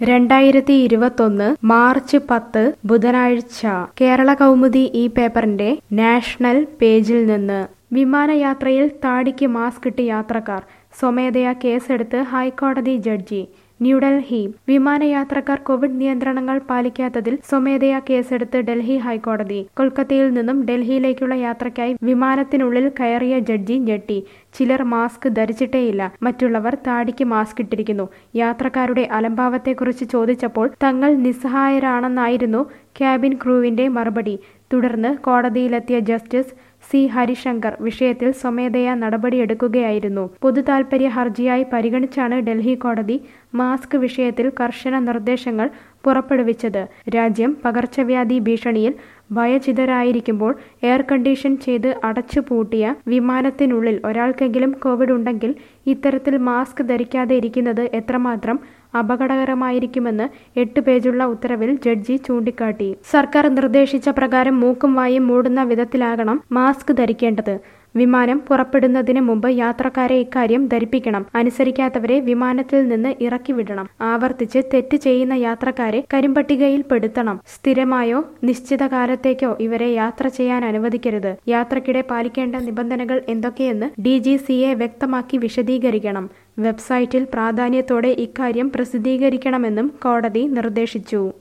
രണ്ടായിരത്തി ഇരുപത്തൊന്ന് മാർച്ച് പത്ത് ബുധനാഴ്ച കേരള കൗമുദി ഈ പേപ്പറിന്റെ നാഷണൽ പേജിൽ നിന്ന് വിമാനയാത്രയിൽ താടിക്ക് മാസ്ക് ഇട്ട് യാത്രക്കാർ സ്വമേധയാ കേസെടുത്ത് ഹൈക്കോടതി ജഡ്ജി ന്യൂഡൽഹി വിമാനയാത്രക്കാർ കോവിഡ് നിയന്ത്രണങ്ങൾ പാലിക്കാത്തതിൽ സ്വമേധയാ കേസെടുത്ത് ഡൽഹി ഹൈക്കോടതി കൊൽക്കത്തയിൽ നിന്നും ഡൽഹിയിലേക്കുള്ള യാത്രയ്ക്കായി വിമാനത്തിനുള്ളിൽ കയറിയ ജഡ്ജി ഞെട്ടി ചിലർ മാസ്ക് ധരിച്ചിട്ടേയില്ല മറ്റുള്ളവർ താടിക്ക് മാസ്ക് ഇട്ടിരിക്കുന്നു യാത്രക്കാരുടെ അലംഭാവത്തെക്കുറിച്ച് ചോദിച്ചപ്പോൾ തങ്ങൾ നിസ്സഹായരാണെന്നായിരുന്നു ക്യാബിൻ ക്രൂവിന്റെ മറുപടി തുടർന്ന് കോടതിയിലെത്തിയ ജസ്റ്റിസ് സി ഹരിശങ്കർ വിഷയത്തിൽ സ്വമേധയാ നടപടിയെടുക്കുകയായിരുന്നു പൊതുതാൽപര്യ ഹർജിയായി പരിഗണിച്ചാണ് ഡൽഹി കോടതി മാസ്ക് വിഷയത്തിൽ കർശന നിർദ്ദേശങ്ങൾ പുറപ്പെടുവിച്ചത് രാജ്യം പകർച്ചവ്യാധി ഭീഷണിയിൽ ഭയചിതരായിരിക്കുമ്പോൾ എയർ കണ്ടീഷൻ ചെയ്ത് അടച്ചുപൂട്ടിയ വിമാനത്തിനുള്ളിൽ ഒരാൾക്കെങ്കിലും കോവിഡ് ഉണ്ടെങ്കിൽ ഇത്തരത്തിൽ മാസ്ക് ധരിക്കാതെ ഇരിക്കുന്നത് എത്രമാത്രം അപകടകരമായിരിക്കുമെന്ന് എട്ട് പേജുള്ള ഉത്തരവിൽ ജഡ്ജി ചൂണ്ടിക്കാട്ടി സർക്കാർ നിർദ്ദേശിച്ച പ്രകാരം മൂക്കും വായും മൂടുന്ന വിധത്തിലാകണം മാസ്ക് ധരിക്കേണ്ടത് വിമാനം പുറപ്പെടുന്നതിന് മുമ്പ് യാത്രക്കാരെ ഇക്കാര്യം ധരിപ്പിക്കണം അനുസരിക്കാത്തവരെ വിമാനത്തിൽ നിന്ന് ഇറക്കി വിടണം ആവർത്തിച്ച് തെറ്റ് ചെയ്യുന്ന യാത്രക്കാരെ കരിമ്പട്ടികയിൽ പെടുത്തണം സ്ഥിരമായോ നിശ്ചിത കാലത്തേക്കോ ഇവരെ യാത്ര ചെയ്യാൻ അനുവദിക്കരുത് യാത്രക്കിടെ പാലിക്കേണ്ട നിബന്ധനകൾ എന്തൊക്കെയെന്ന് ഡി ജി സിയെ വ്യക്തമാക്കി വിശദീകരിക്കണം വെബ്സൈറ്റിൽ പ്രാധാന്യത്തോടെ ഇക്കാര്യം പ്രസിദ്ധീകരിക്കണമെന്നും കോടതി നിർദ്ദേശിച്ചു